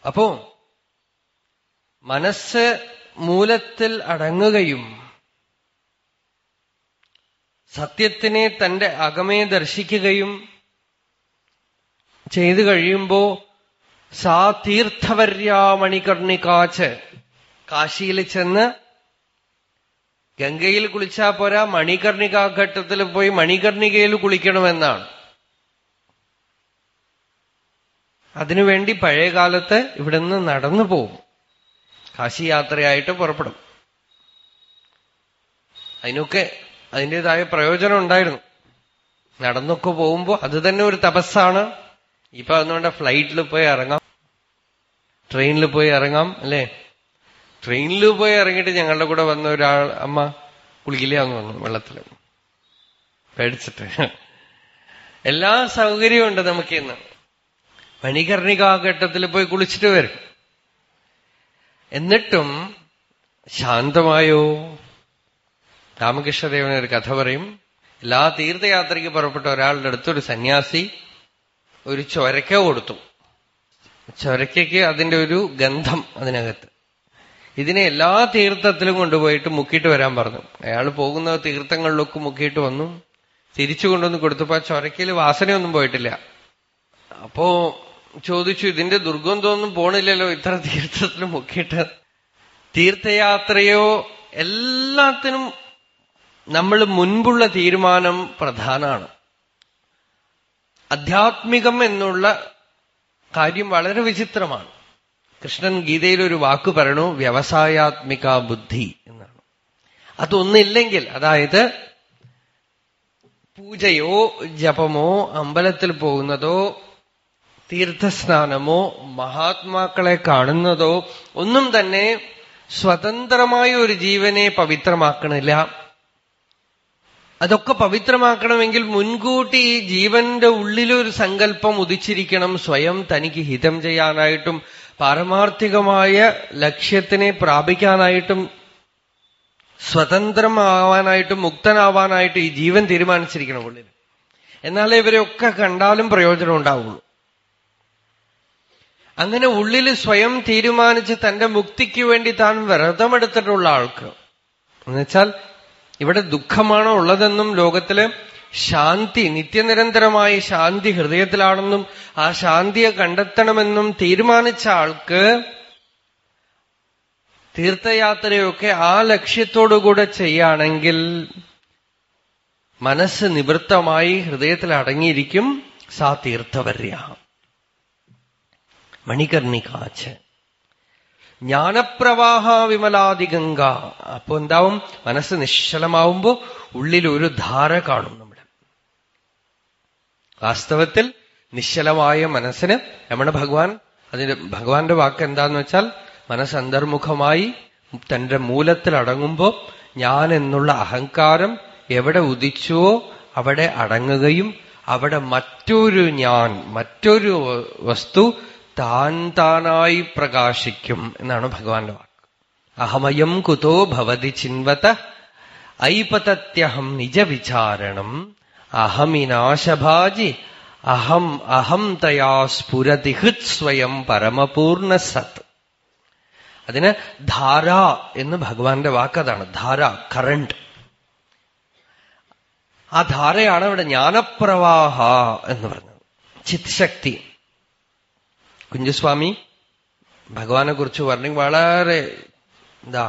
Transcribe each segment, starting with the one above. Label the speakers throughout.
Speaker 1: അപ്പോ മനസ്സ് മൂലത്തിൽ അടങ്ങുകയും സത്യത്തിനെ തന്റെ അകമേ ദർശിക്കുകയും ചെയ്തു കഴിയുമ്പോ സാ തീർത്ഥവര്യാമണികർണികാച്ച് കാശിയിൽ ചെന്ന് ഗംഗയിൽ കുളിച്ചാ പോരാ മണികർണികാഘട്ടത്തിൽ പോയി മണികർണികയിൽ കുളിക്കണമെന്നാണ് അതിനുവേണ്ടി പഴയകാലത്ത് ഇവിടുന്ന് നടന്നു പോവും കാശി യാത്രയായിട്ട് പുറപ്പെടും അതിനൊക്കെ അതിൻ്റെതായ പ്രയോജനം ഉണ്ടായിരുന്നു നടന്നൊക്കെ പോകുമ്പോ അത് തന്നെ ഒരു തപസ്സാണ് ഇപ്പൊ അതുകൊണ്ട് ഫ്ലൈറ്റിൽ പോയി ഇറങ്ങാം ട്രെയിനിൽ പോയി ഇറങ്ങാം അല്ലേ ട്രെയിനിൽ പോയി ഇറങ്ങിയിട്ട് ഞങ്ങളുടെ കൂടെ വന്ന ഒരാൾ അമ്മ കുളിക്കില്ലാന്ന് പറഞ്ഞു വെള്ളത്തില് പേടിച്ചിട്ട് എല്ലാ സൗകര്യവും ഉണ്ട് നമുക്ക് ഇന്ന് മണികർണികാഘട്ടത്തിൽ പോയി കുളിച്ചിട്ട് വരും എന്നിട്ടും ശാന്തമായോ രാമകൃഷ്ണദേവൻ ഒരു കഥ പറയും എല്ലാ തീർത്ഥയാത്രയ്ക്ക് പുറപ്പെട്ട ഒരാളുടെ അടുത്ത് ഒരു സന്യാസി ഒരു ചൊരക്ക കൊടുത്തു ചൊരക്കയ്ക്ക് അതിന്റെ ഒരു ഗന്ധം അതിനകത്ത് ഇതിനെ എല്ലാ തീർത്ഥത്തിലും കൊണ്ടുപോയിട്ട് മുക്കിയിട്ട് വരാൻ പറഞ്ഞു അയാൾ പോകുന്ന തീർത്ഥങ്ങളിലൊക്കെ മുക്കിയിട്ട് വന്നു തിരിച്ചു കൊണ്ടുവന്ന് കൊടുത്തപ്പോ ആ ചൊരക്കയിൽ വാസനയൊന്നും പോയിട്ടില്ല അപ്പോ ചോദിച്ചു ഇതിന്റെ ദുർഗന്ധമൊന്നും പോണില്ലല്ലോ ഇത്ര തീർത്ഥത്തിൽ മുക്കിയിട്ട് തീർത്ഥയാത്രയോ എല്ലാത്തിനും നമ്മൾ മുൻപുള്ള തീരുമാനം പ്രധാനമാണ് അധ്യാത്മികം എന്നുള്ള കാര്യം വളരെ വിചിത്രമാണ് കൃഷ്ണൻ ഗീതയിൽ ഒരു വാക്ക് പറയണു വ്യവസായാത്മിക ബുദ്ധി എന്നാണ് അതൊന്നില്ലെങ്കിൽ അതായത് പൂജയോ ജപമോ അമ്പലത്തിൽ പോകുന്നതോ തീർത്ഥസ്നാനമോ മഹാത്മാക്കളെ കാണുന്നതോ ഒന്നും തന്നെ സ്വതന്ത്രമായ ഒരു ജീവനെ പവിത്രമാക്കണില്ല അതൊക്കെ പവിത്രമാക്കണമെങ്കിൽ മുൻകൂട്ടി ഈ ജീവന്റെ ഉള്ളിലൊരു സങ്കല്പം ഉദിച്ചിരിക്കണം സ്വയം തനിക്ക് ഹിതം ചെയ്യാനായിട്ടും പാരമാർത്ഥികമായ ലക്ഷ്യത്തിനെ പ്രാപിക്കാനായിട്ടും സ്വതന്ത്രമാവാനായിട്ടും മുക്തനാവാനായിട്ടും ഈ ജീവൻ തീരുമാനിച്ചിരിക്കണം ഉള്ളിൽ എന്നാലേ ഇവരെയൊക്കെ കണ്ടാലും പ്രയോജനം ഉണ്ടാവുള്ളൂ അങ്ങനെ ഉള്ളിൽ സ്വയം തീരുമാനിച്ച് തന്റെ മുക്തിക്ക് വേണ്ടി താൻ വ്രതമെടുത്തിട്ടുള്ള ആൾക്ക് എന്നുവെച്ചാൽ ഇവിടെ ദുഃഖമാണോ ഉള്ളതെന്നും ലോകത്തില് ശാന്തി നിത്യനിരന്തരമായ ശാന്തി ഹൃദയത്തിലാണെന്നും ആ ശാന്തിയെ കണ്ടെത്തണമെന്നും തീരുമാനിച്ച ആൾക്ക് തീർത്ഥയാത്രയൊക്കെ ആ ലക്ഷ്യത്തോടുകൂടെ ചെയ്യുകയാണെങ്കിൽ മനസ്സ് നിവൃത്തമായി ഹൃദയത്തിൽ അടങ്ങിയിരിക്കും സാ തീർത്ഥവര്യ മണികർണികാച്ച് ജ്ഞാനപ്രവാഹ വിമലാദിഗംഗ അപ്പൊ എന്താവും മനസ്സ് നിശ്ചലമാവുമ്പോ ഉള്ളിൽ ഒരു ധാര കാണും നമ്മുടെ വാസ്തവത്തിൽ നിശ്ചലമായ മനസ്സിന് രമണ ഭഗവാൻ അതിന്റെ ഭഗവാന്റെ വാക്ക് എന്താന്ന് വെച്ചാൽ മനസ്സ് അന്തർമുഖമായി തന്റെ മൂലത്തിൽ അടങ്ങുമ്പോ ഞാൻ എന്നുള്ള അഹങ്കാരം എവിടെ ഉദിച്ചുവോ അവിടെ അടങ്ങുകയും അവിടെ മറ്റൊരു ഞാൻ മറ്റൊരു വസ്തു താൻ താനായി പ്രകാശിക്കും എന്നാണ് ഭഗവാന്റെ വാക്ക് അഹമയം കുതോ ഭവതി ചിൻവത ഐപതത്യഹം നിജവിചാരണം അഹമിനാശഭാജി അഹം അഹം തയാ സ്ഫുരതി ഹൃത് സ്വയം പരമപൂർണ സത് അതിന് ധാര എന്ന് ഭഗവാന്റെ വാക്കതാണ് ധാര കറണ്ട് ആ ധാരയാണ് ഇവിടെ ജ്ഞാനപ്രവാഹ എന്ന് പറഞ്ഞത് ചിത് ശക്തി കുഞ്ചസ്വാമി ഭഗവാനെ കുറിച്ച് പറഞ്ഞു വളരെ എന്താ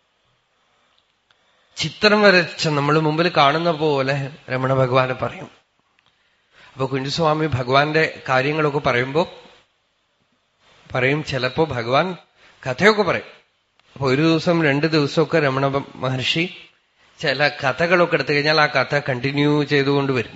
Speaker 1: ചിത്രം വരച്ച നമ്മൾ മുമ്പിൽ കാണുന്ന പോലെ രമണ ഭഗവാനെ പറയും അപ്പൊ കുഞ്ചസ്വാമി ഭഗവാന്റെ കാര്യങ്ങളൊക്കെ പറയുമ്പോ പറയും ചിലപ്പോ ഭഗവാൻ കഥയൊക്കെ പറയും അപ്പൊ ഒരു ദിവസം രണ്ട് ദിവസമൊക്കെ രമണ മഹർഷി ചില കഥകളൊക്കെ എടുത്തു കഴിഞ്ഞാൽ ആ കഥ കണ്ടിന്യൂ ചെയ്തുകൊണ്ട് വരും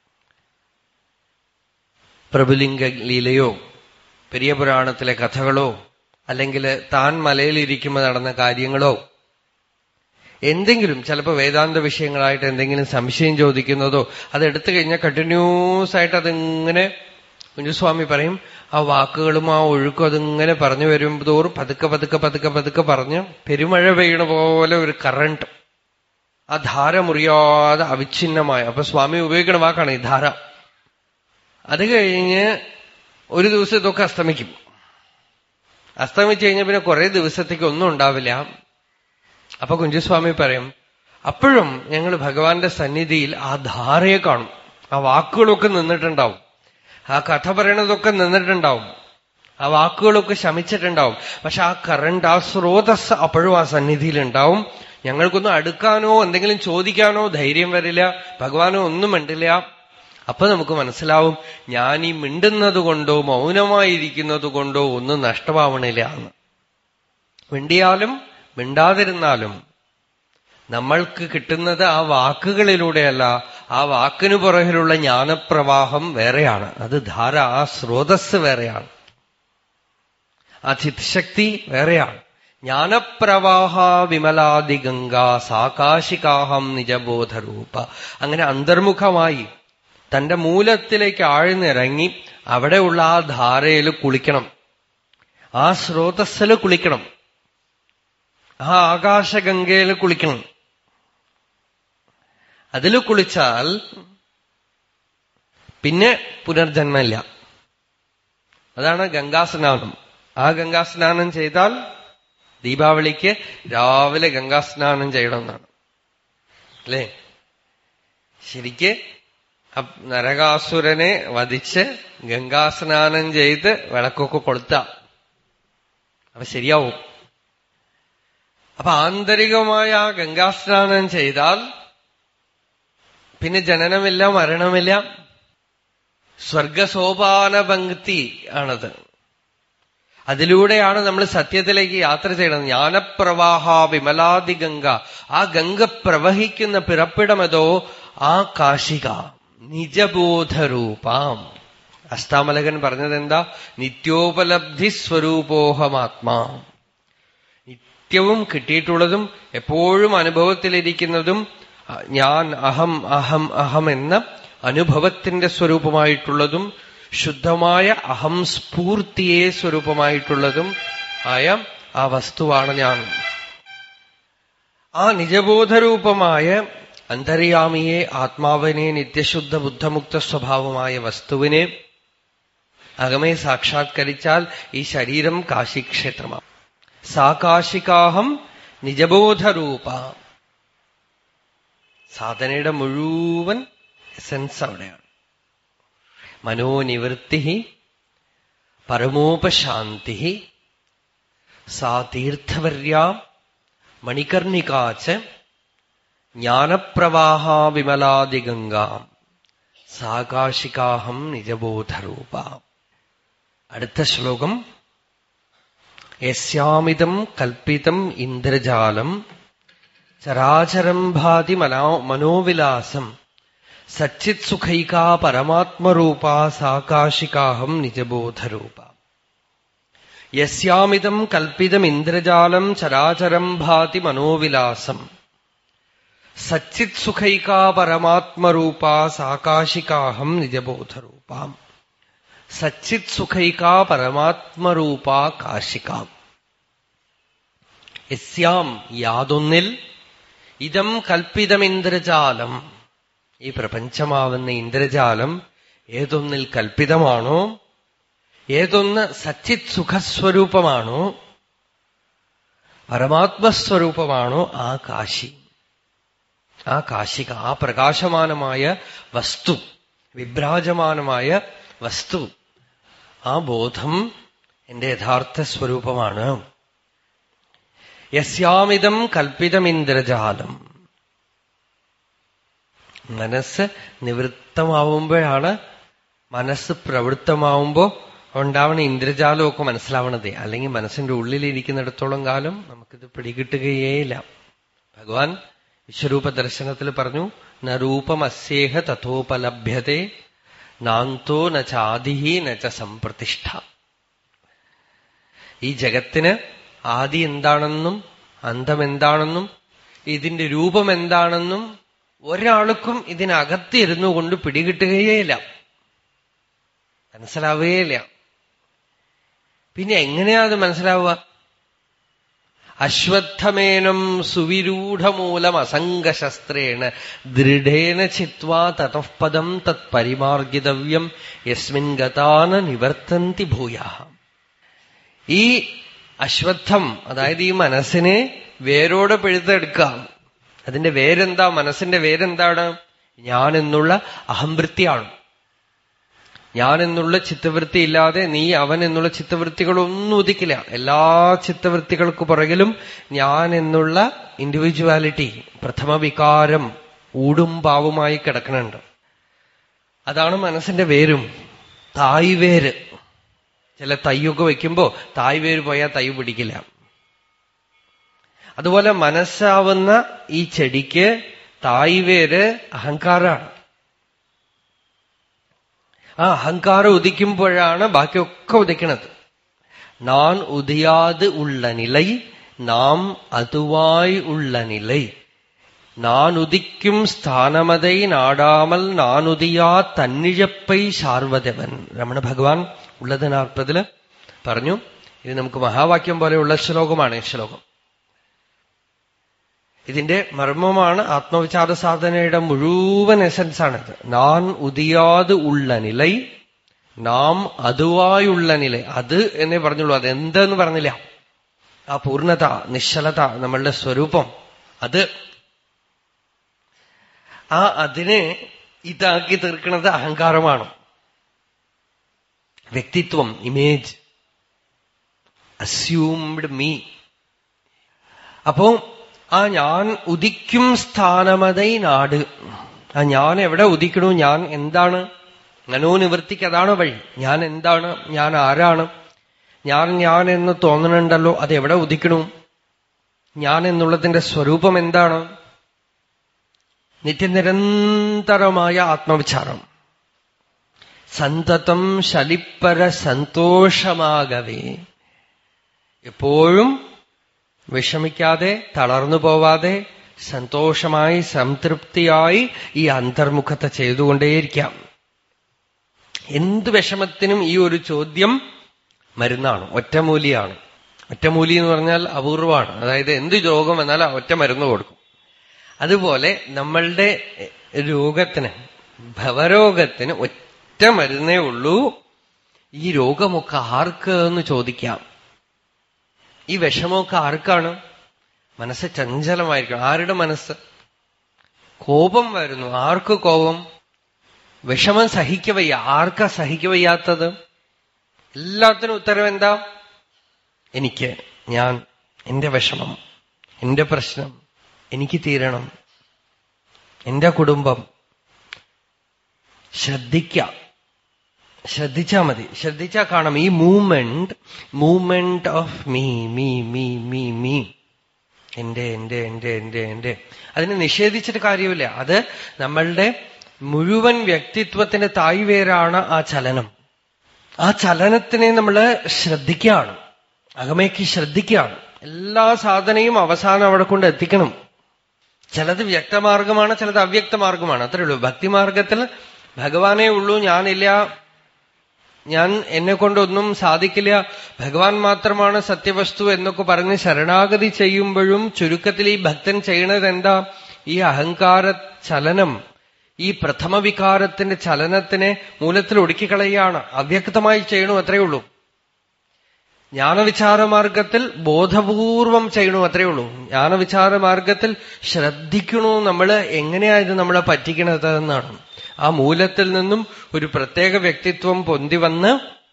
Speaker 1: പ്രഭുലിംഗ ലീലയോ പെരിയ പുരാണത്തിലെ കഥകളോ അല്ലെങ്കിൽ താൻ മലയിലിരിക്കുമ്പോൾ നടന്ന കാര്യങ്ങളോ എന്തെങ്കിലും ചിലപ്പോൾ വേദാന്ത വിഷയങ്ങളായിട്ട് എന്തെങ്കിലും സംശയം ചോദിക്കുന്നതോ അത് എടുത്തു കഴിഞ്ഞാൽ കണ്ടിന്യൂസ് ആയിട്ട് അതിങ്ങനെ കുഞ്ഞുസ്വാമി പറയും ആ വാക്കുകളും ആ ഒഴുക്കും അതിങ്ങനെ പറഞ്ഞു വരുമ്പോഴോറും പതുക്കെ പതുക്കെ പതുക്കെ പതുക്കെ പറഞ്ഞ് പെരുമഴ പെയ്യണ പോലെ ഒരു കറണ്ട് ആ ധാര മുറിയാതെ അവിഛിന്നമായ അപ്പൊ സ്വാമി ഉപയോഗിക്കണ വാക്കാണ് ഈ ധാര അത് കഴിഞ്ഞ് ഒരു ദിവസം ഇതൊക്കെ അസ്തമിക്കും അസ്തമിച്ചു കഴിഞ്ഞാൽ പിന്നെ കുറെ ദിവസത്തേക്ക് ഒന്നും ഉണ്ടാവില്ല അപ്പൊ കുഞ്ചുസ്വാമി പറയും അപ്പോഴും ഞങ്ങൾ ഭഗവാന്റെ സന്നിധിയിൽ ആ ധാരയെ കാണും ആ വാക്കുകളൊക്കെ നിന്നിട്ടുണ്ടാവും ആ കഥ പറയണതൊക്കെ നിന്നിട്ടുണ്ടാവും ആ വാക്കുകളൊക്കെ ശമിച്ചിട്ടുണ്ടാവും പക്ഷെ ആ കറണ്ട് ആ സ്രോതസ് അപ്പോഴും ആ സന്നിധിയിൽ ഉണ്ടാവും ഞങ്ങൾക്കൊന്നും അടുക്കാനോ എന്തെങ്കിലും ചോദിക്കാനോ ധൈര്യം വരില്ല ഭഗവാനോ ഒന്നും മിണ്ടില്ല അപ്പൊ നമുക്ക് മനസ്സിലാവും ഞാൻ ഈ മിണ്ടുന്നത് കൊണ്ടോ മൗനമായിരിക്കുന്നത് കൊണ്ടോ ഒന്നും നഷ്ടമാവണില്ല എന്ന് മിണ്ടിയാലും മിണ്ടാതിരുന്നാലും നമ്മൾക്ക് കിട്ടുന്നത് ആ വാക്കുകളിലൂടെയല്ല ആ വാക്കിനു പുറകിലുള്ള ജ്ഞാനപ്രവാഹം വേറെയാണ് അത് ധാര ആ സ്രോതസ് വേറെയാണ് ആ ചിത്ശക്തി വേറെയാണ് ജ്ഞാനപ്രവാഹ വിമലാദിഗംഗ സാകാശികാഹം നിജബോധരൂപ അങ്ങനെ അന്തർമുഖമായി തന്റെ മൂലത്തിലേക്ക് ആഴ്ന്നിറങ്ങി അവിടെയുള്ള ആ ധാരയിൽ കുളിക്കണം ആ സ്രോതസ്സിൽ കുളിക്കണം ആ ആകാശഗംഗയിൽ കുളിക്കണം അതിൽ കുളിച്ചാൽ പിന്നെ പുനർജന്മമില്ല അതാണ് ഗംഗാസ്നാനം ആ ഗംഗാസ്നാനം ചെയ്താൽ ദീപാവലിക്ക് രാവിലെ ഗംഗാസ്നാനം ചെയ്യണമെന്നാണ് അല്ലേ ശരിക്ക് നരകാസുരനെ വധിച്ച് ഗംഗാസ്നാനം ചെയ്ത് വിളക്കൊക്കെ കൊളുത്ത അപ്പൊ ശരിയാവും അപ്പൊ ആന്തരികമായ ആ ഗംഗാസ്നാനം ചെയ്താൽ പിന്നെ ജനനമില്ല മരണമില്ല സ്വർഗസോപാന പങ്ക്തി ആണത് അതിലൂടെയാണ് നമ്മൾ സത്യത്തിലേക്ക് യാത്ര ചെയ്യണം ജ്ഞാനപ്രവാഹ വിമലാദി ഗംഗ ആ ഗംഗ പ്രവഹിക്കുന്ന പിറപ്പിടമതോ ആ കാശിക നിജബോധരൂപാം അഷ്ടാമലകൻ പറഞ്ഞത് എന്താ നിത്യോപലബ്ധി സ്വരൂപോഹമാത്മാ നിത്യവും കിട്ടിയിട്ടുള്ളതും എപ്പോഴും അനുഭവത്തിലിരിക്കുന്നതും ഞാൻ അഹം അഹം അഹം എന്ന അനുഭവത്തിന്റെ സ്വരൂപമായിട്ടുള്ളതും ശുദ്ധമായ അഹം സ്ഫൂർത്തിയെ സ്വരൂപമായിട്ടുള്ളതും ആയ ആ വസ്തുവാണ് ഞാൻ ആ നിജബോധരൂപമായ അന്തര്യാമിയെ ആത്മാവിനെ നിത്യശുദ്ധ ബുദ്ധമുക്ത സ്വഭാവമായ വസ്തുവിനെ അകമേ സാക്ഷാത്കരിച്ചാൽ ഈ ശരീരം കാശിക്ഷേത്രമാണ് സാകാശികാഹം നിജബോധരൂപ സാധനയുടെ മുഴുവൻ എസൻസ് അവിടെയാണ് മനോനിവൃത്തി പരമോപശാന്തി സാ തീർത്ഥവർയാ മണികർണികാച്ച് ജ്ഞാനപ്രവാഹ വിമലാദിഗംഗ സാകാശികാഹം നിജബോധരൂപ അടുത്ത ശ്ലോകം യസ്യാമിതം കൽപ്പിതം ഇന്ദ്രജാലം ചരാചരം ഭാതി മനോവിലാസം സച്ചിത് സുഖൈകാ പരമാത്മരൂപ സാകാശികാഹം നിജബോധരൂപ യസ്യാമിതം കൽപ്പിതം ഇന്ദ്രജാലം ചരാചരം ഭാതി മനോവിലാസം സച്ചിത് സുഖൈകാ പരമാത്മരൂപ സാകാശികാഹം നിജബോധരൂപാം സച്ചിത് സുഖൈകാ പരമാത്മരൂപ കാശികാം യസ്യാം യാതൊന്നിൽ ഇതം കൽപ്പിതമിന്ദ്രജാലം ഈ പ്രപഞ്ചമാവുന്ന ഇന്ദ്രജാലം ഏതൊന്നിൽ കൽപ്പിതമാണോ ഏതൊന്ന് സച്ചിത് സുഖസ്വരൂപമാണോ പരമാത്മസ്വരൂപമാണോ ആ കാശി ആ കാശിക ആ പ്രകാശമാനമായ വസ്തു വിഭ്രാജമാനമായ വസ്തു ആ ബോധം എന്റെ യഥാർത്ഥ സ്വരൂപമാണ് യസ്യാമിതം കൽപ്പിതമിന്ദ്രജാലം മനസ്സ് നിവൃത്തമാവുമ്പോഴാണ് മനസ്സ് പ്രവൃത്തമാവുമ്പോ ഉണ്ടാവണ ഇന്ദ്രജാലമൊക്കെ മനസ്സിലാവണതേ അല്ലെങ്കിൽ മനസ്സിന്റെ ഉള്ളിലിരിക്കുന്നിടത്തോളം കാലം നമുക്കിത് പിടികിട്ടുകയേയില്ല ഭഗവാൻ വിശ്വരൂപ ദർശനത്തിൽ പറഞ്ഞു ന രൂപമസ്യേഹ തഥോപലഭ്യത്തെ നാന്തോ ന ചാദിഹി ന ച സംപ്രതിഷ്ഠ ഈ ജഗത്തിന് ആദി എന്താണെന്നും അന്തം എന്താണെന്നും ഇതിന്റെ രൂപം എന്താണെന്നും ഒരാൾക്കും ഇതിനകത്തിരുന്നു കൊണ്ട് പിടികിട്ടുകയേയില്ല മനസ്സിലാവുകയില്ല പിന്നെ എങ്ങനെയാ അത് മനസ്സിലാവുക അശ്വത്ഥമേനം സുവിരൂഢമൂലം അസംഗശസ്ത്രേണ ദൃഢേന ചിത്വാ തതഃപദം തത് പരിമാർഗിതവ്യം യസ്മിൻ ഗതാന നിവർത്തന്തി ഭൂയ ഈ അശ്വത്ഥം അതായത് ഈ മനസ്സിനെ വേരോടെ പിഴുതെടുക്കാം അതിന്റെ വേരെന്താ മനസ്സിന്റെ വേരെന്താണ് ഞാൻ എന്നുള്ള അഹംവൃത്തിയാണ് ഞാൻ എന്നുള്ള ചിത്തവൃത്തി ഇല്ലാതെ നീ അവൻ എന്നുള്ള ചിത്തവൃത്തികളൊന്നും ഉദിക്കില്ല എല്ലാ ചിത്തവൃത്തികൾക്ക് പുറകിലും ഞാൻ എന്നുള്ള ഇൻഡിവിജ്വാലിറ്റി പ്രഥമ വികാരം ഊടും പാവുമായി കിടക്കണുണ്ട് അതാണ് മനസ്സിന്റെ വേരും തായ് വേര് ചില തയ്യൊക്കെ വെക്കുമ്പോ തായ് വേര് പോയാൽ തൈ പിടിക്കില്ല അതുപോലെ മനസ്സാവുന്ന ഈ ചെടിക്ക് തായ് വേര് അഹങ്കാരാണ് ആ അഹങ്കാരം ഉദിക്കുമ്പോഴാണ് ബാക്കിയൊക്കെ ഉദിക്കണത് നാൻ ഉദിയാത് ഉള്ള നില നാം അതുവായി ഉള്ള നില நான் உதிக்கும் ஸ்தானமதை நாடாமல் நான் உதியா തന്നിഴപ്പൈ ശാർവദേവൻ രമണ ഭഗവാൻ ഉള്ളത് നാൽപ്പതില് പറഞ്ഞു ഇത് നമുക്ക് മഹാവാക്യം പോലെയുള്ള ശ്ലോകമാണ് ഈ ശ്ലോകം ഇതിന്റെ മർമ്മമാണ് ആത്മവിചാര സാധനയുടെ മുഴുവൻ എസൻസ് ആണിത് നാൻ ഉദിയാത് ഉള്ള നില നാം അതുവായുള്ള നില അത് എന്നേ പറഞ്ഞുള്ളൂ അത് എന്തെന്ന് പറഞ്ഞില്ല ആ പൂർണ്ണത നിശ്ചലത നമ്മളുടെ സ്വരൂപം അത് ആ അതിനെ ഇതാക്കി തീർക്കുന്നത് അഹങ്കാരമാണ് വ്യക്തിത്വം ഇമേജ് അസ്യൂംഡ് മീ അപ്പോ ആ ഞാൻ ഉദിക്കും സ്ഥാനമതൈ നാട് ആ ഞാൻ എവിടെ ഉദിക്കണു ഞാൻ എന്താണ് മനോനിവൃത്തിക്ക് അതാണ് വഴി ഞാൻ എന്താണ് ഞാൻ ആരാണ് ഞാൻ ഞാൻ എന്ന് തോന്നണുണ്ടല്ലോ അത് എവിടെ ഉദിക്കണു ഞാൻ എന്നുള്ളതിന്റെ സ്വരൂപം എന്താണ് നിത്യനിരന്തരമായ ആത്മവിചാരം സന്തതം ശലിപ്പര സന്തോഷമാകവേ എപ്പോഴും വിഷമിക്കാതെ തളർന്നു പോവാതെ സന്തോഷമായി സംതൃപ്തിയായി ഈ അന്തർമുഖത്തെ ചെയ്തുകൊണ്ടേയിരിക്കാം എന്ത് വിഷമത്തിനും ഈ ഒരു ചോദ്യം മരുന്നാണ് ഒറ്റമൂലിയാണ് ഒറ്റമൂലി എന്ന് പറഞ്ഞാൽ അപൂർവമാണ് അതായത് എന്ത് രോഗം വന്നാൽ ആ ഒറ്റ മരുന്ന് കൊടുക്കും അതുപോലെ നമ്മളുടെ രോഗത്തിന് ഭവരോഗത്തിന് ഒറ്റ മരുന്നേ ഉള്ളൂ ഈ രോഗമൊക്കെ ആർക്ക് എന്ന് ചോദിക്കാം ഈ വിഷമമൊക്കെ ആർക്കാണ് മനസ്സ് ചഞ്ചലമായിരിക്കും ആരുടെ മനസ്സ് കോപം വരുന്നു ആർക്ക് കോപം വിഷമം സഹിക്കവയ്യ ആർക്കാ സഹിക്കവയ്യാത്തത് എല്ലാത്തിനും ഉത്തരം എന്താ എനിക്ക് ഞാൻ എന്റെ വിഷമം എന്റെ പ്രശ്നം എനിക്ക് തീരണം എന്റെ കുടുംബം ശ്രദ്ധിക്കാം ശ്രദ്ധിച്ചാ മതി ശ്രദ്ധിച്ചാ കാണാം ഈ movement movement of me me me me me എന്റെ എന്റെ എന്റെ എന്റെ എന്റെ അതിനെ നിഷേധിച്ചിട്ട് കാര്യമില്ല അത് നമ്മളുടെ മുഴുവൻ വ്യക്തിത്വത്തിന്റെ തായ്വേരാണ് ആ ചലനം ആ ചലനത്തിനെ നമ്മൾ ശ്രദ്ധിക്കുകയാണ് അകമേക്ക് ശ്രദ്ധിക്കുകയാണ് എല്ലാ സാധനയും അവസാനം അവിടെ കൊണ്ട് എത്തിക്കണം ചിലത് വ്യക്തമാർഗമാണ് ചിലത് അവ്യക്ത മാർഗമാണ് അത്രേ ഉള്ളൂ ഭക്തിമാർഗത്തിൽ ഭഗവാനേ ഉള്ളൂ ഞാനില്ല ഞാൻ എന്നെ കൊണ്ടൊന്നും സാധിക്കില്ല ഭഗവാൻ മാത്രമാണ് സത്യവസ്തു എന്നൊക്കെ പറഞ്ഞ് ശരണാഗതി ചെയ്യുമ്പോഴും ചുരുക്കത്തിൽ ഈ ഭക്തൻ ചെയ്യണത് എന്താ ഈ അഹങ്കാര ചലനം ഈ പ്രഥമ വികാരത്തിന്റെ ചലനത്തിനെ മൂലത്തിൽ ഒടുക്കിക്കളയാണ് അവ്യക്തമായി ചെയ്യണു അത്രയേ ഉള്ളൂ ജ്ഞാനവിചാര മാർഗത്തിൽ ബോധപൂർവം ചെയ്യണു അത്രയേ ഉള്ളൂ ജ്ഞാനവിചാര മാർഗത്തിൽ ശ്രദ്ധിക്കണു നമ്മൾ എങ്ങനെയാ ഇത് നമ്മളെ പറ്റിക്കണത് എന്നാണ് ആ മൂലത്തിൽ നിന്നും ഒരു പ്രത്യേക വ്യക്തിത്വം പൊന്തി വന്ന്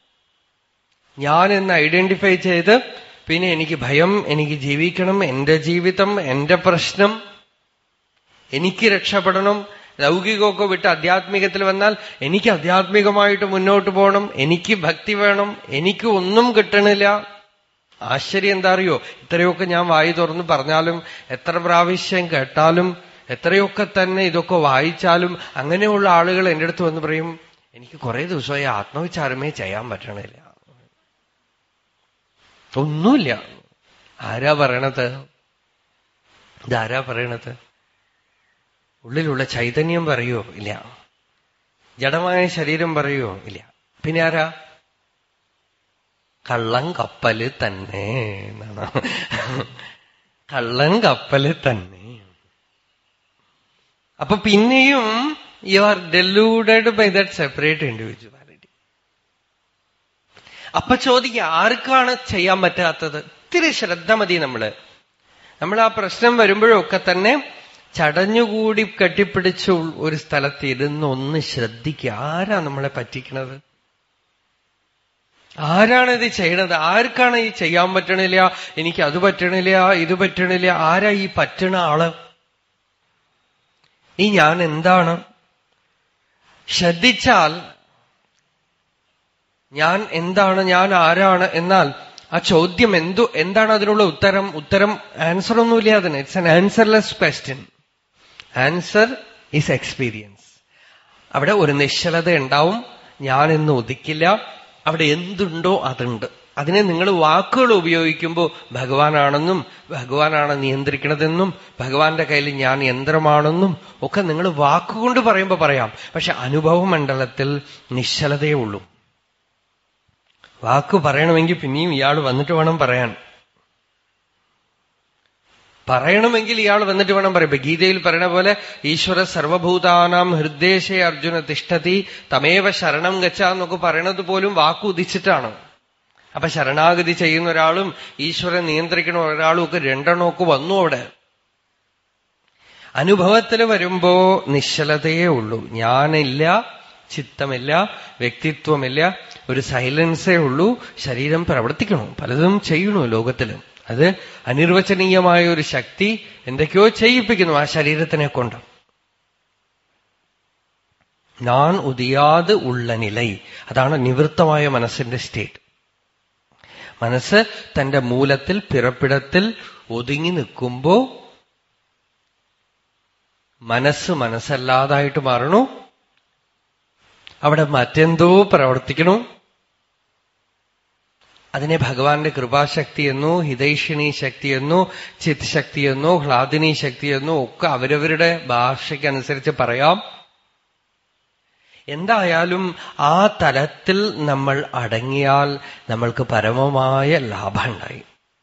Speaker 1: ഞാൻ എന്ന് ഐഡന്റിഫൈ ചെയ്ത് പിന്നെ എനിക്ക് ഭയം എനിക്ക് ജീവിക്കണം എന്റെ ജീവിതം എന്റെ പ്രശ്നം എനിക്ക് രക്ഷപ്പെടണം ലൗകികമൊക്കെ വിട്ട് ആധ്യാത്മികത്തിൽ വന്നാൽ എനിക്ക് ആധ്യാത്മികമായിട്ട് മുന്നോട്ട് പോകണം എനിക്ക് ഭക്തി വേണം എനിക്ക് ഒന്നും കിട്ടണില്ല ആശ്ചര്യം എന്താ അറിയോ ഇത്രയൊക്കെ ഞാൻ വായി തുറന്ന് പറഞ്ഞാലും എത്ര പ്രാവശ്യം കേട്ടാലും എത്രയൊക്കെ തന്നെ ഇതൊക്കെ വായിച്ചാലും അങ്ങനെയുള്ള ആളുകൾ എന്റെ അടുത്ത് വന്ന് പറയും എനിക്ക് കുറെ ദിവസമായി ആത്മവിചാരമേ ചെയ്യാൻ പറ്റണില്ല ഒന്നുമില്ല ആരാ പറയണത് ഇതാരാ പറയണത് ഉള്ളിലുള്ള ചൈതന്യം പറയോ ഇല്ല ജഡമായ ശരീരം പറയോ ഇല്ല പിന്നെ ആരാ കള്ളം കപ്പല് തന്നെ എന്നാണ് കള്ളൻ കപ്പല് തന്നെ അപ്പൊ പിന്നെയും you are deluded by that separate individuality അപ്പൊ ചോദിക്കുക ആർക്കാണ് ചെയ്യാൻ പറ്റാത്തത് ഒത്തിരി ശ്രദ്ധ മതി നമ്മള് നമ്മൾ ആ പ്രശ്നം വരുമ്പോഴൊക്കെ തന്നെ ചടഞ്ഞുകൂടി കെട്ടിപ്പിടിച്ച ഒരു സ്ഥലത്ത് ഇരുന്ന് ഒന്ന് ശ്രദ്ധിക്കുക ആരാ നമ്മളെ പറ്റിക്കണത് ആരാണ് ഇത് ചെയ്യണത് ആർക്കാണ് ഈ ചെയ്യാൻ പറ്റണില്ല എനിക്ക് അത് പറ്റണില്ല ഇത് പറ്റണില്ല ആരാ ഈ പറ്റണ ആള് ഈ ഞാൻ എന്താണ് ശ്രദ്ധിച്ചാൽ ഞാൻ എന്താണ് ഞാൻ ആരാണ് എന്നാൽ ആ ചോദ്യം എന്തു എന്താണ് അതിനുള്ള ഉത്തരം ഉത്തരം ആൻസർ ഒന്നുമില്ല അതിന് it's an answerless question answer is experience അവിടെ ഒരു നിശ്ചലത ഉണ്ടാവും ഞാൻ എന്ന് ഒതുക്കില്ല അവിടെ എന്തുണ്ടോ അതുണ്ട് അതിനെ നിങ്ങൾ വാക്കുകൾ ഉപയോഗിക്കുമ്പോൾ ഭഗവാനാണെന്നും ഭഗവാനാണ് നിയന്ത്രിക്കണതെന്നും ഭഗവാന്റെ കയ്യിൽ ഞാൻ യന്ത്രമാണെന്നും ഒക്കെ നിങ്ങൾ വാക്കുകൊണ്ട് പറയുമ്പോൾ പറയാം പക്ഷെ അനുഭവ മണ്ഡലത്തിൽ നിശ്ചലതയേ ഉള്ളൂ വാക്ക് പറയണമെങ്കിൽ പിന്നെയും ഇയാൾ വന്നിട്ട് വേണം പറയാൻ പറയണമെങ്കിൽ ഇയാൾ വന്നിട്ട് വേണം പറയാം ഇപ്പൊ ഗീതയിൽ പറയണ പോലെ ഈശ്വര സർവഭൂതാനാം ഹൃദ്ദേശേ അർജുന തിഷ്ഠതി തമേവ ശരണം ഗച്ച എന്നൊക്കെ പറയണത് പോലും വാക്ക് ഉദിച്ചിട്ടാണ് അപ്പൊ ശരണാഗതി ചെയ്യുന്ന ഒരാളും ഈശ്വരൻ നിയന്ത്രിക്കുന്ന ഒരാളും ഒക്കെ രണ്ടെണ്ണമൊക്കെ വന്നു അവിടെ അനുഭവത്തിൽ വരുമ്പോ നിശ്ചലതയേ ഉള്ളൂ ഞാനില്ല ചിത്തമില്ല വ്യക്തിത്വമില്ല ഒരു സൈലൻസേ ഉള്ളൂ ശരീരം പ്രവർത്തിക്കണു പലതും ചെയ്യണു ലോകത്തിലും അത് അനിർവചനീയമായ ഒരു ശക്തി എന്തൊക്കെയോ ചെയ്യിപ്പിക്കുന്നു ആ ശരീരത്തിനെ കൊണ്ട് ഞാൻ ഉദിയാത് ഉള്ള നിലൈ അതാണ് നിവൃത്തമായ മനസ്സിന്റെ സ്റ്റേറ്റ് മനസ്സ് തന്റെ മൂലത്തിൽ പിറപ്പിടത്തിൽ ഒതുങ്ങി നിൽക്കുമ്പോ മനസ്സ് മനസ്സല്ലാതായിട്ട് മാറണു അവിടെ മറ്റെന്തോ പ്രവർത്തിക്കണു അതിനെ ഭഗവാന്റെ കൃപാശക്തി എന്നോ ഹിതൈഷിണി ശക്തി എന്നോ ചിത് ശക്തി എന്നോ ഹ്ലാദിനി ശക്തി എന്നോ ഒക്കെ അവരവരുടെ ഭാഷയ്ക്കനുസരിച്ച് പറയാം എന്തായാലും ആ തലത്തിൽ നമ്മൾ അടങ്ങിയാൽ നമ്മൾക്ക് പരമമായ ലാഭമുണ്ടായി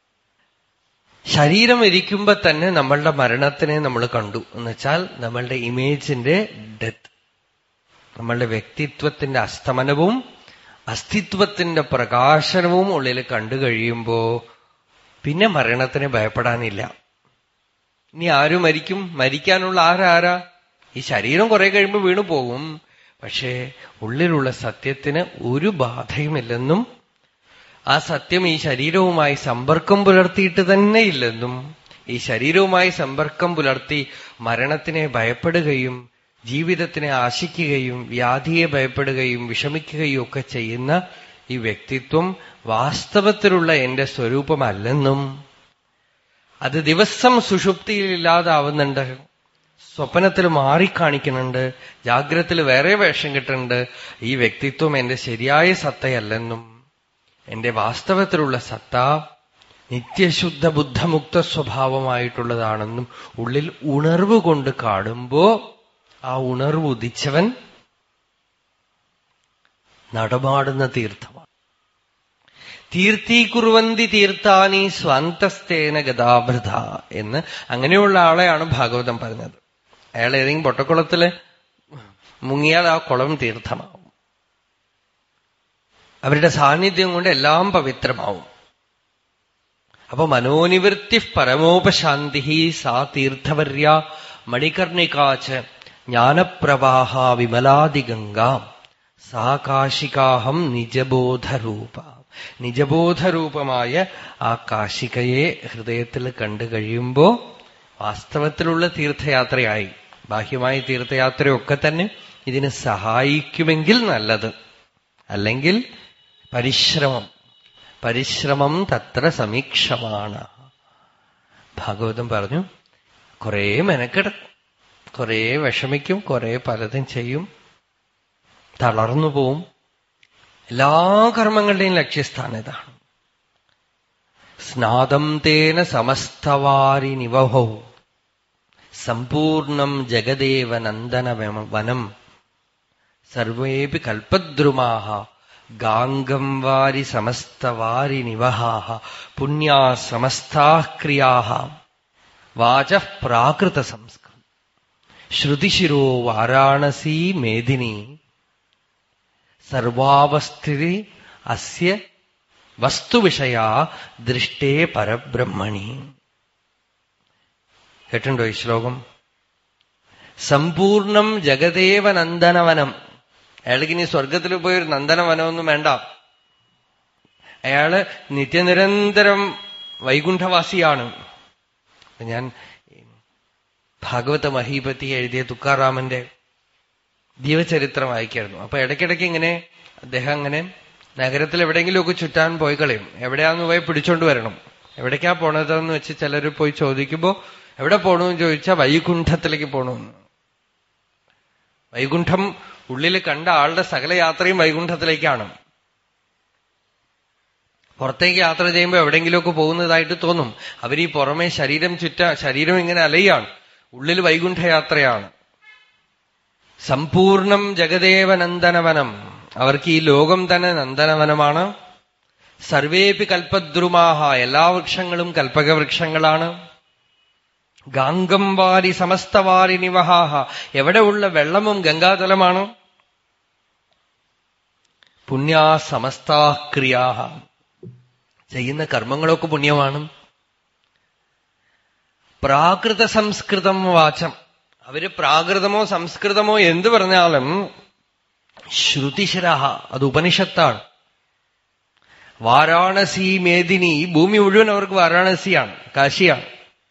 Speaker 1: ശരീരം ഇരിക്കുമ്പോ തന്നെ നമ്മളുടെ മരണത്തിനെ നമ്മൾ കണ്ടു എന്നുവെച്ചാൽ നമ്മളുടെ ഇമേജിന്റെ ഡെത്ത് നമ്മളുടെ വ്യക്തിത്വത്തിന്റെ അസ്തമനവും അസ്തിത്വത്തിന്റെ പ്രകാശനവും ഉള്ളിൽ കണ്ടു കഴിയുമ്പോ പിന്നെ മരണത്തിന് ഭയപ്പെടാനില്ല ഇനി ആരു മരിക്കും മരിക്കാനുള്ള ആരാരാ ഈ ശരീരം കുറെ കഴിയുമ്പോൾ വീണു പോകും പക്ഷേ ഉള്ളിലുള്ള സത്യത്തിന് ഒരു ബാധയുമില്ലെന്നും ആ സത്യം ഈ ശരീരവുമായി സമ്പർക്കം പുലർത്തിയിട്ട് തന്നെ ഇല്ലെന്നും ഈ ശരീരവുമായി സമ്പർക്കം പുലർത്തി മരണത്തിനെ ഭയപ്പെടുകയും ജീവിതത്തിനെ ആശിക്കുകയും വ്യാധിയെ ഭയപ്പെടുകയും വിഷമിക്കുകയും ഒക്കെ ചെയ്യുന്ന ഈ വ്യക്തിത്വം വാസ്തവത്തിലുള്ള എന്റെ സ്വരൂപമല്ലെന്നും അത് ദിവസം സുഷുപ്തിയിൽ ഇല്ലാതാവുന്നുണ്ട് സ്വപ്നത്തിൽ മാറിക്കാണിക്കുന്നുണ്ട് ജാഗ്രത്തിൽ വേറെ വേഷം കിട്ടുന്നുണ്ട് ഈ വ്യക്തിത്വം എന്റെ ശരിയായ സത്തയല്ലെന്നും എന്റെ വാസ്തവത്തിലുള്ള സത്ത നിത്യശുദ്ധ ബുദ്ധമുക്ത സ്വഭാവമായിട്ടുള്ളതാണെന്നും ഉള്ളിൽ ഉണർവ് കൊണ്ട് കാണുമ്പോ ആ ഉണർവ് ഉദിച്ചവൻ നടമാടുന്ന തീർത്ഥമാണ് തീർത്ഥീകുറുവന്തി തീർത്ഥാനി സ്വാന്തസ്തേന ഗതാഭൃത എന്ന് അങ്ങനെയുള്ള ആളെയാണ് ഭാഗവതം പറഞ്ഞത് അയാൾ ഏതെങ്കിലും പൊട്ടക്കുളത്തില് മുങ്ങിയാൽ ആ കുളം തീർത്ഥമാവും അവരുടെ സാന്നിധ്യം കൊണ്ട് എല്ലാം പവിത്രമാവും അപ്പൊ മനോനിവൃത്തി പരമോപശാന്തി സാ തീർത്ഥവർയ മണികർണികാച്ച് ജ്ഞാനപ്രവാഹ വിമലാദിഗംഗാം സാ കാശികാഹം നിജബോധരൂപ നിജബോധരൂപമായ ആ കാശികയെ ഹൃദയത്തിൽ കണ്ടു കഴിയുമ്പോ വാസ്തവത്തിലുള്ള തീർത്ഥയാത്രയായി ബാഹ്യമായ തീർത്ഥയാത്രയൊക്കെ തന്നെ ഇതിന് സഹായിക്കുമെങ്കിൽ നല്ലത് അല്ലെങ്കിൽ പരിശ്രമം പരിശ്രമം തത്ര സമീക്ഷമാണ് ഭാഗവതം പറഞ്ഞു കുറേ മെനക്കെടും കുറേ വിഷമിക്കും കുറേ പലതും ചെയ്യും തളർന്നു പോവും എല്ലാ കർമ്മങ്ങളുടെയും ലക്ഷ്യസ്ഥാനം ഇതാണ് സ്നാദം തേന സമസ്തവാരി നിവഹോ സമ്പൂർണം ജഗദേവ നന്ദന വനം സർവേപി കൽപ്പദ്രുമാഹ ഗാംഗം വാരി സമസ്തവാരി നിവഹാഹ പുണ്യാ സമസ്താ ക്രിയാഹ വാച പ്രാകൃത സംസ്കൃതം ശ്രുതിശിരോ വാരാണസി മേദിനി സർവാവസ്ഥിതി അസ്യ വസ്തുവിഷയാ ദൃഷ്ടേ പരബ്രഹ്മണി കേട്ടുണ്ടോ ഈ ശ്ലോകം സമ്പൂർണം ജഗദേവ നന്ദനവനം അയാൾക്ക് ഇനി സ്വർഗത്തിൽ പോയി ഒരു നന്ദനവനമൊന്നും വേണ്ട അയാള് നിത്യനിരന്തരം വൈകുണ്ഠവാസിയാണ് ഞാൻ ഭാഗവത മഹീപതി എഴുതിയ തുക്കാറാമന്റെ ജീവചരിത്രം വായിക്കായിരുന്നു അപ്പൊ ഇടയ്ക്കിടയ്ക്ക് ഇങ്ങനെ അദ്ദേഹം അങ്ങനെ നഗരത്തിൽ എവിടെയെങ്കിലുമൊക്കെ ചുറ്റാൻ പോയി കളയും എവിടെയാന്ന് പോയി പിടിച്ചോണ്ട് വരണം എവിടേക്കാ പോണതെന്ന് വെച്ച് ചിലർ പോയി ചോദിക്കുമ്പോ എവിടെ പോണെന്ന് ചോദിച്ചാൽ വൈകുണ്ഠത്തിലേക്ക് പോണമെന്ന് വൈകുണ്ഠം ഉള്ളിൽ കണ്ട ആളുടെ സകല യാത്രയും വൈകുണ്ഠത്തിലേക്കാണ് പുറത്തേക്ക് യാത്ര ചെയ്യുമ്പോൾ എവിടെയെങ്കിലുമൊക്കെ പോകുന്നതായിട്ട് തോന്നും അവർ ഈ പുറമെ ശരീരം ചുറ്റ ശരീരം ഇങ്ങനെ അലയാണ് ഉള്ളിൽ വൈകുണ്ഠ യാത്രയാണ് സമ്പൂർണം ജഗദേവ നന്ദനവനം അവർക്ക് ഈ ലോകം തന്നെ നന്ദനവനമാണ് സർവേപി കൽപ്പദ്രുമാഹ എല്ലാ വൃക്ഷങ്ങളും കൽപ്പകവൃക്ഷങ്ങളാണ് ഗാംഗം വാരി സമസ്തവാരി നിവഹാഹ എവിടെ ഉള്ള വെള്ളമും ഗംഗാജലമാണ് പുണ്യാ സമസ്താ ക്രിയാഹ ചെയ്യുന്ന കർമ്മങ്ങളൊക്കെ പുണ്യമാണ് പ്രാകൃത സംസ്കൃതം വാചം അവര് പ്രാകൃതമോ സംസ്കൃതമോ എന്തു പറഞ്ഞാലും ശ്രുതിശിരഹ അത് ഉപനിഷത്താണ് വാരാണസി മേദിനി ഈ ഭൂമി മുഴുവൻ അവർക്ക് വാരാണസിയാണ് കാശിയാണ്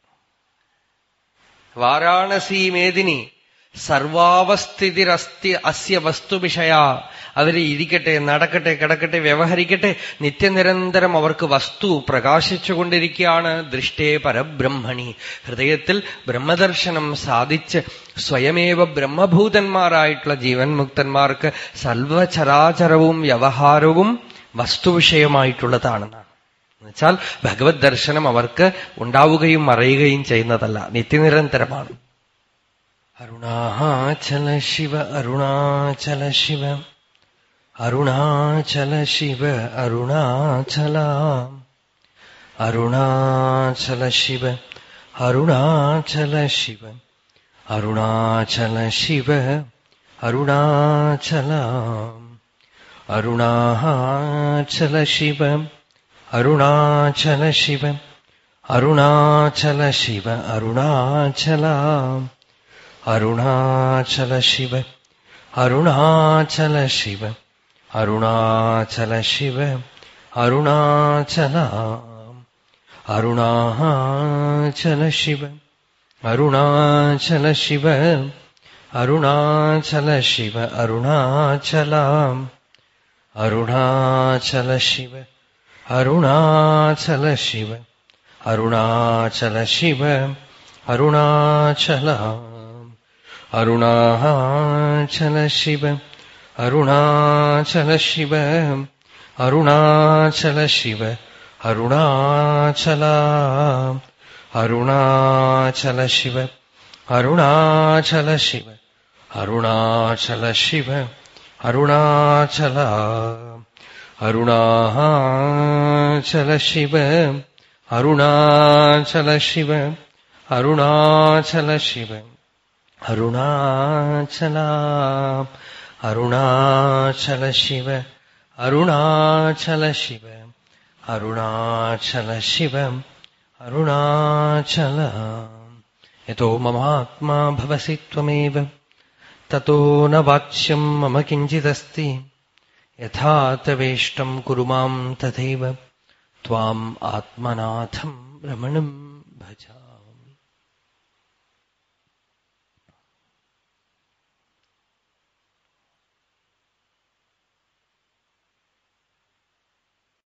Speaker 1: വാരാണസി മേദിനി സർവാവസ്ഥിതിരസ്തി അസ്യ വസ്തുവിഷയ അവര് ഇരിക്കട്ടെ നടക്കട്ടെ കിടക്കട്ടെ വ്യവഹരിക്കട്ടെ നിത്യനിരന്തരം അവർക്ക് വസ്തു പ്രകാശിച്ചുകൊണ്ടിരിക്കുകയാണ് ദൃഷ്ടേ പരബ്രഹ്മണി ഹൃദയത്തിൽ ബ്രഹ്മദർശനം സാധിച്ച് സ്വയമേവ ബ്രഹ്മഭൂതന്മാരായിട്ടുള്ള ജീവൻ മുക്തന്മാർക്ക് സർവചരാചരവും വ്യവഹാരവും വസ്തുവിഷയമായിട്ടുള്ളതാണെന്നാണ് എന്നുവെച്ചാൽ ഭഗവത് ദർശനം അവർക്ക് ഉണ്ടാവുകയും മറയുകയും ചെയ്യുന്നതല്ല നിത്യനിരന്തരമാണ് അരുണാചല ശിവ അരുണാചല ശിവ അരുണാചല ശിവ അരുണാചല അരുണാചല ശിവ അരുണാചല ശിവ അരുണാചല ശിവ അരുണാചല അരുണാചല ശിവ അരുണാചല ശിവ അരുണാചല ശിവ അരുണാചല അരുണാചല ശിവ അരുണാചല ശിവ അരുണാചല ശിവ അരുണാചല അരുണാചല ശിവ അരുണാചല ശിവ അരുണാചല ശിവ അരുണാചല അരുണാചല ശിവ അരുണാചല ശിവ അരുണാചല ശിവ അരുണാചല അരുണാചല ശിവ അരുണാചല ശിവ അരുണാചല ശിവ അരുണാചല അരുണാചല ശിവ അരുണാചല ശിവ അരുണാചല ശിവ അരുണാചല അരുണാചല ശിവ അരുണാചല ശിവ അരുണാചല ശിവ അരുണാചല അരുണാചല ശിവ അരുണാചല ശിവ അരുണാചല ശിവ അരുണാചല യഥോ മമാത്മാ ഭവസി ത്വമേവ തतो न वाच्यम् मम किञ्चिदस्ति यथा तवेष्टम् कुरु माम् तथैव त्वाम् आत्मनाथम् रमणम् भज